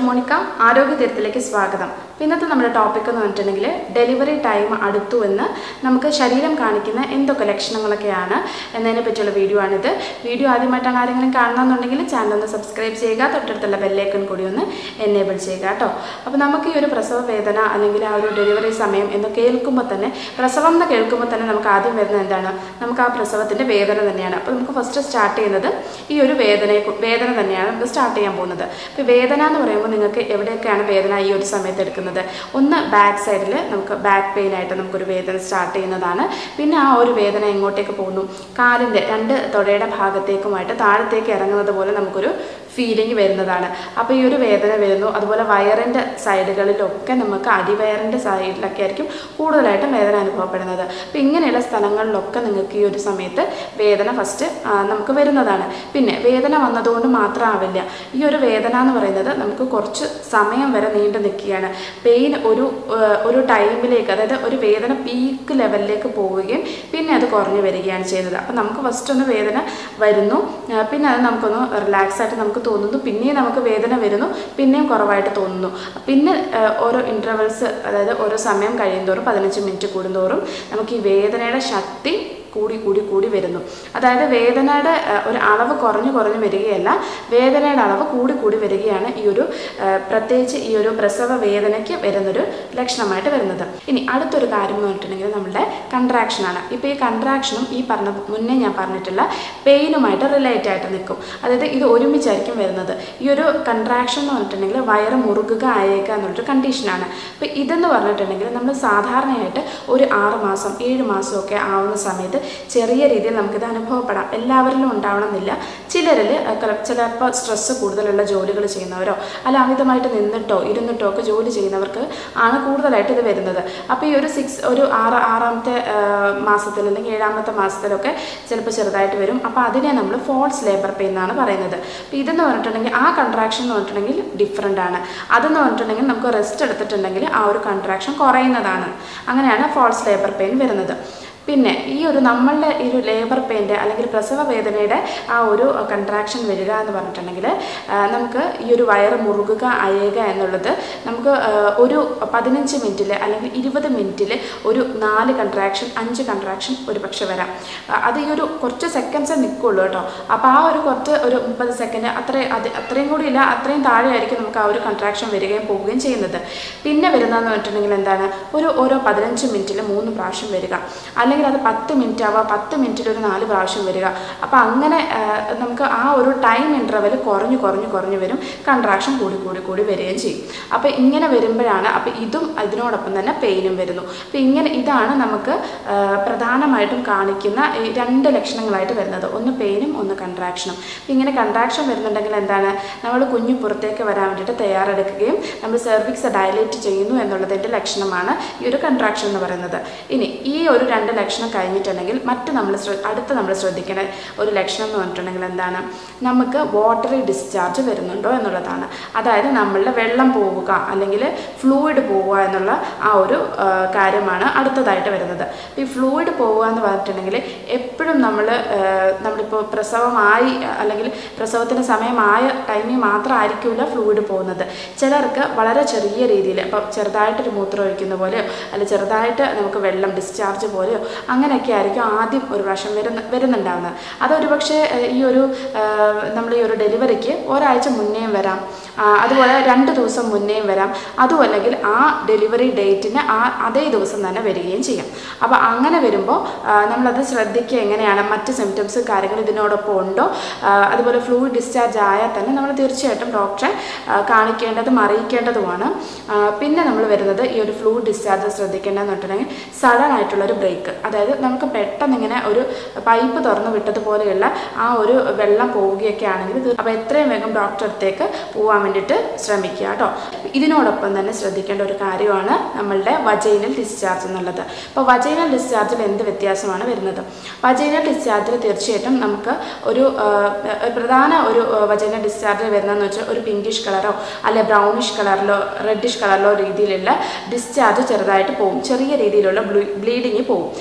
doctor Monica ആരോഗ്യ തീരത്തിലേക്ക് സ്വാഗതം അപ്പോൾ ഇന്നത്തെ നമ്മുടെ ടോപ്പിക് എന്ന് പറഞ്ഞിട്ടുണ്ടെങ്കിൽ ഡെലിവറി ടൈം അടുത്തു എന്ന് നമുക്ക് ശരീരം കാണിക്കുന്ന എന്തൊക്കെ ലക്ഷണങ്ങളൊക്കെയാണ് എന്നതിനെ പറ്റിയുള്ള വീഡിയോ ആണിത് വീഡിയോ ആദ്യമായിട്ടാണ് ആരെങ്കിലും കാണണമെന്നുണ്ടെങ്കിൽ ചാനൽ ഒന്ന് സബ്സ്ക്രൈബ് ചെയ്യുക തൊട്ടടുത്തുള്ള ബെല്ലൈക്കൺ കൂടി ഒന്ന് എനേബിൾ ചെയ്യുക കേട്ടോ അപ്പോൾ നമുക്ക് ഈ ഒരു പ്രസവ വേദന അല്ലെങ്കിൽ ആ ഒരു ഡെലിവറി സമയം എന്ന് കേൾക്കുമ്പോൾ തന്നെ പ്രസവം എന്ന് കേൾക്കുമ്പോൾ തന്നെ നമുക്ക് ആദ്യം വരുന്നത് എന്താണ് നമുക്ക് ആ പ്രസവത്തിൻ്റെ വേദന തന്നെയാണ് അപ്പോൾ നമുക്ക് ഫസ്റ്റ് സ്റ്റാർട്ട് ചെയ്യുന്നത് ഈ ഒരു വേദനയെ കു- വേദന തന്നെയാണ് നമുക്ക് സ്റ്റാർട്ട് ചെയ്യാൻ പോകുന്നത് അപ്പോൾ വേദന എന്ന് പറയുമ്പോൾ നിങ്ങൾക്ക് എവിടെയൊക്കെയാണ് വേദന ഈ ഒരു സമയത്ത് എടുക്കുന്നത് ഒന്ന് ബാക്ക് സൈഡിൽ നമുക്ക് ബാക്ക് പെയിൻ ആയിട്ട് നമുക്കൊരു വേദന സ്റ്റാർട്ട് ചെയ്യുന്നതാണ് പിന്നെ ആ ഒരു വേദന എങ്ങോട്ടേക്ക് പോകുന്നു കാലിൻ്റെ രണ്ട് തുടയുടെ ഭാഗത്തേക്കുമായിട്ട് താഴത്തേക്ക് ഇറങ്ങുന്നത് പോലെ നമുക്കൊരു ഫീലിംഗ് വരുന്നതാണ് അപ്പോൾ ഈ ഒരു വേദന വരുന്നു അതുപോലെ വയറിൻ്റെ സൈഡുകളിലൊക്കെ നമുക്ക് അടിവയറിൻ്റെ സൈഡിലൊക്കെ ആയിരിക്കും കൂടുതലായിട്ടും വേദന അനുഭവപ്പെടുന്നത് അപ്പോൾ ഇങ്ങനെയുള്ള സ്ഥലങ്ങളിലൊക്കെ നിങ്ങൾക്ക് ഈ ഒരു സമയത്ത് വേദന ഫസ്റ്റ് നമുക്ക് വരുന്നതാണ് പിന്നെ വേദന വന്നതുകൊണ്ട് മാത്രമാവില്ല ഈ ഒരു വേദന എന്ന് പറയുന്നത് നമുക്ക് കുറച്ച് സമയം വരെ നീണ്ടു നിൽക്കുകയാണ് പെയിൻ ഒരു ആ, ഒരു ടൈമിലേക്ക് അതായത് ഒരു വേദന പീക്ക് ലെവലിലേക്ക് പോവുകയും പിന്നെ അത് കുറഞ്ഞു വരികയാണ് ചെയ്യുന്നത് അപ്പം നമുക്ക് ഫസ്റ്റ് ഒന്ന് വേദന വരുന്നു ആ, പിന്നെ അത് നമുക്കൊന്ന് റിലാക്സ് ആയിട്ട് നമുക്ക് തോന്നുന്നു പിന്നെയും നമുക്ക് വേദന വരുന്നു പിന്നെയും കുറവായിട്ട് തോന്നുന്നു പിന്നെ ആ, ഓരോ ഇൻ്റർവെൽസ് അതായത് ഓരോ സമയം കഴിയുന്തോറും പതിനഞ്ച് മിനിറ്റ് കൂടുന്തോറും നമുക്ക് ഈ വേദനയുടെ ശക്തി കൂടി കൂടി കൂടി വരുന്നു അതായത് വേദനയുടെ ആ, ഒരു അളവ് കുറഞ്ഞു കുറഞ്ഞു വരികയല്ല വേദനയുടെ അളവ് കൂടി കൂടി വരികയാണ് ഈ ഒരു ആ, പ്രത്യേകിച്ച് ഈ ഒരു പ്രസവ വേദനയ്ക്ക് വരുന്നൊരു ലക്ഷണമായിട്ട് വരുന്നത് ഇനി അടുത്തൊരു കാര്യം എന്ന് പറഞ്ഞിട്ടുണ്ടെങ്കിൽ നമ്മുടെ കൺട്രാക്ഷനാണ് ഇപ്പോൾ ഈ കൺട്രാക്ഷനും ഈ പറഞ്ഞ മുന്നേ ഞാൻ പറഞ്ഞിട്ടുള്ള പെയിനുമായിട്ട് റിലേറ്റ് ആയിട്ട് നിൽക്കും അതായത് ഇത് ഒരുമിച്ചായിരിക്കും വരുന്നത് ഈ ഒരു കൺട്രാക്ഷൻ എന്ന് പറഞ്ഞിട്ടുണ്ടെങ്കിൽ വയറ് മുറുകുക ആയേക്കുക എന്നുള്ളൊരു കണ്ടീഷനാണ് അപ്പോൾ ഇതെന്ന് പറഞ്ഞിട്ടുണ്ടെങ്കിൽ നമ്മൾ സാധാരണയായിട്ട് ഒരു ആറ് മാസം ഏഴ് മാസമൊക്കെ ആവുന്ന സമയത്ത് ചെറിയ രീതിയിൽ നമുക്കിത് അനുഭവപ്പെടാം എല്ലാവരിലും ഉണ്ടാവണമെന്നില്ല ചിലരിൽ ചിലപ്പോൾ സ്ട്രെസ്സ് കൂടുതലുള്ള ജോലികൾ ചെയ്യുന്നവരോ അല്ല അമിതമായിട്ട് നിന്നിട്ടോ ഇരുന്നിട്ടോ ഒക്കെ ജോലി ചെയ്യുന്നവർക്ക് ആണ് കൂടുതലായിട്ട് ഇത് വരുന്നത് അപ്പോൾ ഈ ഒരു സിക്സ് ഒരു ആറ് ആറാമത്തെ ആ, മാസത്തിൽ അല്ലെങ്കിൽ ഏഴാമത്തെ മാസത്തിലൊക്കെ ചിലപ്പോൾ ചെറുതായിട്ട് വരും അപ്പോൾ അതിനെ നമ്മൾ ഫോൾസ് ലേബർ പെയിൻ എന്നാണ് പറയുന്നത് അപ്പോൾ ഇതെന്ന് പറഞ്ഞിട്ടുണ്ടെങ്കിൽ ആ കൺട്രാക്ഷൻ എന്ന് പറഞ്ഞിട്ടുണ്ടെങ്കിൽ ഡിഫറെൻ്റ് ആണ് അതെന്ന് പറഞ്ഞിട്ടുണ്ടെങ്കിൽ നമുക്ക് റെസ്റ്റ് എടുത്തിട്ടുണ്ടെങ്കിൽ ആ ഒരു കൺട്രാക്ഷൻ കുറയുന്നതാണ് അങ്ങനെയാണ് ഫോൾസ് ലേബർ പെയിൻ വരുന്നത് പിന്നെ ഈ ഒരു നമ്മളുടെ ഈ ഒരു ലേബർ പെയിൻ്റെ അല്ലെങ്കിൽ പ്രസവ വേദനയുടെ ആ ഒരു കൺട്രാക്ഷൻ വരിക എന്ന് പറഞ്ഞിട്ടുണ്ടെങ്കിൽ ആ, നമുക്ക് ഈ ഒരു വയറ് മുറുകുക അയയുക എന്നുള്ളത് നമുക്ക് ആ, ഒരു പതിനഞ്ച് മിനിറ്റിൽ അല്ലെങ്കിൽ ഇരുപത് മിനിറ്റിൽ ഒരു നാല് കൺട്രാക്ഷൻ അഞ്ച് കൺട്രാക്ഷൻ ഒരു പക്ഷെ വരാം ആ, അത് ഈ ഒരു കുറച്ച് സെക്കൻഡ്സേ നിൽക്കുള്ളൂ കേട്ടോ അപ്പോൾ ആ ഒരു കുറച്ച് ഒരു മുപ്പത് സെക്കൻഡ് അത്ര അത് അത്രയും കൂടി ഇല്ല അത്രയും താഴെയായിരിക്കും നമുക്ക് ആ ഒരു കൺട്രാക്ഷൻ വരികയും പോവുകയും ചെയ്യുന്നത് പിന്നെ വരുന്നതെന്ന് പറഞ്ഞിട്ടുണ്ടെങ്കിൽ എന്താണ് ഒരു ഓരോ പതിനഞ്ച് മിനിറ്റിൽ മൂന്ന് പ്രാവശ്യം വരിക അല്ലെങ്കിൽ അത് പത്ത് മിനിറ്റ് ആവുക പത്ത് മിനിറ്റിൽ ഒരു നാല് പ്രാവശ്യം വരിക അപ്പോൾ അങ്ങനെ ആ, നമുക്ക് ആ ഒരു ടൈം ഇൻ്റർവെൽ കുറഞ്ഞു കുറഞ്ഞു കുറഞ്ഞു വരും കൺട്രാക്ഷൻ കൂടി കൂടി കൂടി വരികയും ചെയ്യും അപ്പോൾ ഇങ്ങനെ വരുമ്പോഴാണ് അപ്പോൾ ഇതും ഇതിനോടൊപ്പം തന്നെ പെയിനും വരുന്നു അപ്പോൾ ഇങ്ങനെ ഇതാണ് നമുക്ക് ആ, പ്രധാനമായിട്ടും കാണിക്കുന്ന ഈ രണ്ട് ലക്ഷണങ്ങളായിട്ട് വരുന്നത് ഒന്ന് പെയിനും ഒന്ന് കൺട്രാക്ഷനും അപ്പോൾ ഇങ്ങനെ കൺട്രാക്ഷൻ വരുന്നുണ്ടെങ്കിൽ എന്താണ് നമ്മൾ കുഞ്ഞു പുറത്തേക്ക് വരാൻ വേണ്ടിയിട്ട് തയ്യാറെടുക്കുകയും നമ്മൾ സെർവിക്സ് ഡയലേറ്റ് ചെയ്യുന്നു എന്നുള്ളതിൻ്റെ ലക്ഷണമാണ് ഈ ഒരു കൺട്രാക്ഷൻ എന്ന് പറയുന്നത് ഇനി ഈ ഒരു രണ്ട് ലക്ഷണം കഴിഞ്ഞിട്ടുണ്ടെങ്കിൽ മറ്റ് നമ്മൾ ശ്ര- അടുത്ത നമ്മൾ ശ്രദ്ധിക്കേണ്ട ഒരു ലക്ഷണം എന്ന് പറഞ്ഞിട്ടുണ്ടെങ്കിൽ എന്താണ് നമുക്ക് വാട്ടറി ഡിസ്ചാർജ് വരുന്നുണ്ടോ എന്നുള്ളതാണ് അതായത് നമ്മളുടെ വെള്ളം പോവുക അല്ലെങ്കിൽ ഫ്ലൂയിഡ് പോവുക എന്നുള്ള ആ ഒരു ആ, കാര്യമാണ് അടുത്തതായിട്ട് വരുന്നത് അപ്പോൾ ഈ ഫ്ലൂയിഡ് പോവുക എന്ന് പറഞ്ഞിട്ടുണ്ടെങ്കിൽ എപ്പോഴും നമ്മൾ നമ്മളിപ്പോൾ പ്രസവമായി അല്ലെങ്കിൽ പ്രസവത്തിന് സമയമായ ടൈമിൽ മാത്രം ആയിരിക്കില്ല ഫ്ലൂയിഡ് പോകുന്നത് ചിലർക്ക് വളരെ ചെറിയ രീതിയിൽ ഇപ്പോൾ ചെറുതായിട്ടൊരു മൂത്രം ഒഴിക്കുന്ന പോലെയോ അല്ല ചെറുതായിട്ട് നമുക്ക് വെള്ളം ഡിസ്ചാർജ് പോലെയോ അങ്ങനെയൊക്കെ ആയിരിക്കും ആദ്യം ഒരു പ്രാവശ്യം വരുന്ന വരുന്നുണ്ടാവുന്നത് അതൊരു പക്ഷേ ഏഹ്, ഈ ഒരു നമ്മൾ ഈ ഒരു ഡെലിവറിക്ക് ഒരാഴ്ച മുന്നേയും വരാം ആ, അതുപോലെ രണ്ട് ദിവസം മുന്നേയും വരാം അതും അല്ലെങ്കിൽ ആ ഡെലിവറി ഡേറ്റിന് ആ അതേ ദിവസം തന്നെ വരികയും ചെയ്യും അപ്പോൾ അങ്ങനെ വരുമ്പോൾ ആ, നമ്മളത് ശ്രദ്ധിക്കുക എങ്ങനെയാണ് മറ്റ് സിംറ്റംസ് കാര്യങ്ങൾ ഇതിനോടൊപ്പം ഉണ്ടോ ആ, അതുപോലെ ഫ്ലൂയിഡ് ഡിസ്ചാർജ് ആയാൽ തന്നെ നമ്മൾ തീർച്ചയായിട്ടും ഡോക്ടറെ ആ, കാണിക്കേണ്ടതും അറിയിക്കേണ്ടതുമാണ് ആ, പിന്നെ നമ്മൾ വരുന്നത് ഈ ഒരു ഫ്ലൂയിഡ് ഡിസ്ചാർജ് ശ്രദ്ധിക്കേണ്ടതെന്ന് പറഞ്ഞിട്ടുണ്ടെങ്കിൽ സഡൻ ആയിട്ടുള്ളൊരു ബ്രേക്ക് അതായത് നമുക്ക് പെട്ടെന്ന് ഇങ്ങനെ ഒരു പൈപ്പ് തുറന്ന് വിട്ടതുപോലെയുള്ള ആ ഒരു വെള്ളം പോവുകയൊക്കെ ആണെങ്കിൽ ഇത് അപ്പോൾ എത്രയും വേഗം ഡോക്ടറെ അടുത്തേക്ക് പോകാൻ വേണ്ടിയിട്ട് ശ്രമിക്കുക കേട്ടോ ഇതിനോടൊപ്പം തന്നെ ശ്രദ്ധിക്കേണ്ട ഒരു കാര്യമാണ് നമ്മളുടെ വജൈനൽ ഡിസ്ചാർജ് എന്നുള്ളത് അപ്പോൾ വജൈനൽ ഡിസ്ചാർജിൽ എന്ത് വ്യത്യാസമാണ് വരുന്നത് വജൈനൽ ഡിസ്ചാർജിൽ തീർച്ചയായിട്ടും നമുക്ക് ഒരു ആ, പ്രധാന ഒരു വജൈനൽ ഡിസ്ചാർജ് വരുന്നതെന്ന് വെച്ചാൽ ഒരു പിങ്കിഷ് കളറോ അല്ലെ ബ്രൗണിഷ് കളറിലോ റെഡിഷ് കളറിലോ രീതിയിലുള്ള ഡിസ്ചാർജ് ചെറുതായിട്ട് പോകും ചെറിയ രീതിയിലുള്ള ബ്ലീഡിങ് പോകും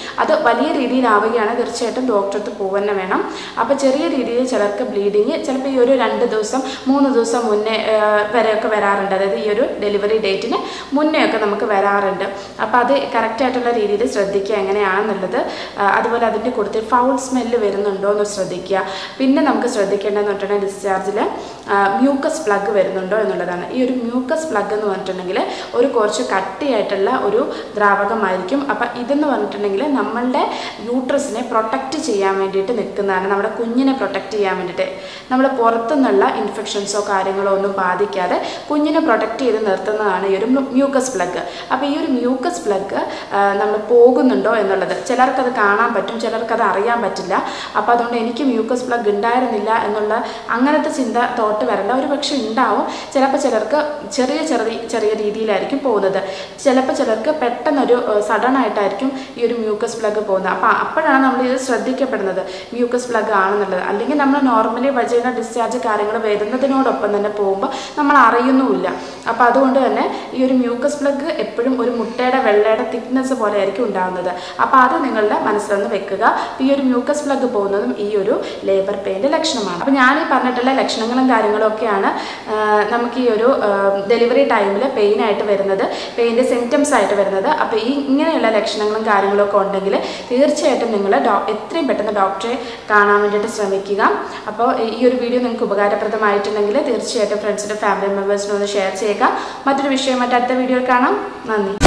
അത് വലിയ രീതിയിലാവുകയാണ് തീർച്ചയായിട്ടും ഡോക്ടറെ അടുത്ത് പോവുക വേണം അപ്പോൾ ചെറിയ രീതിയിൽ ചിലർക്ക് ബ്ലീഡിങ് ചിലപ്പോൾ ഈ ഒരു രണ്ട് ദിവസം മൂന്ന് ദിവസം മുന്നേ ആ, വരെയൊക്കെ വരാറുണ്ട് അതായത് ഈ ഒരു ഡെലിവറി ഡേറ്റിന് മുന്നേ ഒക്കെ നമുക്ക് വരാറുണ്ട് അപ്പോൾ അത് കറക്റ്റായിട്ടുള്ള രീതിയിൽ ശ്രദ്ധിക്കുക എങ്ങനെയാണെന്നുള്ളത് ആ, അതുപോലെ അതിൻ്റെ കൂടുതൽ ഫൗൾ സ്മെല്ല് വരുന്നുണ്ടോ എന്ന് ശ്രദ്ധിക്കുക പിന്നെ നമുക്ക് ശ്രദ്ധിക്കേണ്ടതെന്ന് പറഞ്ഞിട്ടുണ്ടെങ്കിൽ ഡിസ്ചാർജിൽ മ്യൂക്കസ് പ്ലഗ് വരുന്നുണ്ടോ എന്നുള്ളതാണ് ഈ ഒരു മ്യൂക്കസ് പ്ലഗ് എന്ന് പറഞ്ഞിട്ടുണ്ടെങ്കിൽ ഒരു കുറച്ച് കട്ടിയായിട്ടുള്ള ഒരു ദ്രാവകമായിരിക്കും അപ്പം ഇതെന്ന് പറഞ്ഞിട്ടുണ്ടെങ്കിൽ നമ്മളുടെ യൂട്രസിനെ പ്രൊട്ടക്റ്റ് ചെയ്യാൻ വേണ്ടിയിട്ട് നിൽക്കുന്നതാണ് നമ്മുടെ കുഞ്ഞിനെ പ്രൊട്ടക്റ്റ് ചെയ്യാൻ വേണ്ടിയിട്ട് നമ്മൾ പുറത്തുനിന്നുള്ള ഇൻഫെക്ഷൻസോ കാര്യങ്ങളോ ഒന്നും ബാധിക്കാതെ കുഞ്ഞിനെ പ്രൊട്ടക്റ്റ് ചെയ്ത് നിർത്തുന്നതാണ് ഈ ഒരു മ്യൂക്കസ് പ്ലഗ് അപ്പോൾ ഈ ഒരു മ്യൂക്കസ് പ്ലഗ് നമ്മൾ പോകുന്നുണ്ടോ എന്നുള്ളത് ചിലർക്കത് കാണാൻ പറ്റും ചിലർക്കത് അറിയാൻ പറ്റില്ല അപ്പോൾ അതുകൊണ്ട് എനിക്ക് മ്യൂക്കസ് പ്ലഗ് ഉണ്ടായിരുന്നില്ല എന്നുള്ള അങ്ങനത്തെ ചിന്ത തോട്ട് വരേണ്ട ഒരു പക്ഷെ ഉണ്ടാവും ചിലപ്പോൾ ചിലർക്ക് ചെറിയ ചെറിയ ചെറിയ രീതിയിലായിരിക്കും പോകുന്നത് ചിലപ്പോൾ ചിലർക്ക് പെട്ടെന്നൊരു സഡൻ ആയിട്ടായിരിക്കും ഈ ഒരു മ്യൂക്കസ് പ്ലഗ് പോകുന്നത് അപ്പോൾ അപ്പോഴാണ് നമ്മൾ ഇത് ശ്രദ്ധിക്കപ്പെടുന്നത് മ്യൂക്കസ് പ്ലഗ് ആണെന്നുള്ളത് അല്ലെങ്കിൽ നമ്മൾ നോർമലി വജൈന ഡിസ്ചാർജ് കാര്യങ്ങൾ വരുന്നതിനോടൊപ്പം തന്നെ പോകുമ്പോൾ നമ്മൾ അറിയുന്നുമില്ല അപ്പോൾ അതുകൊണ്ട് തന്നെ ഈ ഒരു മ്യൂക്കസ് പ്ലഗ് എപ്പോഴും ഒരു മുട്ടയുടെ വെള്ളയുടെ തിക്നെസ് പോലെ ആയിരിക്കും ഉണ്ടാകുന്നത് അപ്പോൾ അത് നിങ്ങളുടെ മനസ്സിലൊന്ന് വെക്കുക അപ്പോൾ ഈ ഒരു മ്യൂക്കസ് പ്ലഗ് പോകുന്നതും ഈ ഒരു ലേബർ പെയിൻ്റെ ലക്ഷണമാണ് അപ്പോൾ ഞാൻ ഈ പറഞ്ഞിട്ടുള്ള ലക്ഷണങ്ങളും കാര്യങ്ങളും ഒക്കെയാണ് ആ, നമുക്ക് ഈ ഒരു ഡെലിവറി ടൈമിൽ പെയിൻ ആയിട്ട് വരുന്നത് പെയിൻ്റെ സിംറ്റംസ് ആയിട്ട് വരുന്നത് അപ്പോൾ ഈ ഇങ്ങനെയുള്ള ലക്ഷണങ്ങളും കാര്യങ്ങളും ഒക്കെ ഉണ്ടെങ്കിൽ തീർച്ചയായിട്ടും നിങ്ങൾ ഡോ എത്രയും പെട്ടെന്ന് ഡോക്ടറെ കാണാൻ വേണ്ടിയിട്ട് ശ്രമിക്കുക അപ്പോൾ ഈ ഒരു വീഡിയോ നിങ്ങൾക്ക് ഉപകാരപ്രദമായിട്ടുണ്ടെങ്കിൽ തീർച്ചയായിട്ടും ഫ്രണ്ട്സിൻ്റെ ഫാമിലി മെമ്പേഴ്സിനൊന്ന് ഷെയർ ചെയ്യുക മറ്റൊരു വിഷയമായിട്ട് അടുത്ത വീഡിയോയിൽ കാണാം നന്ദി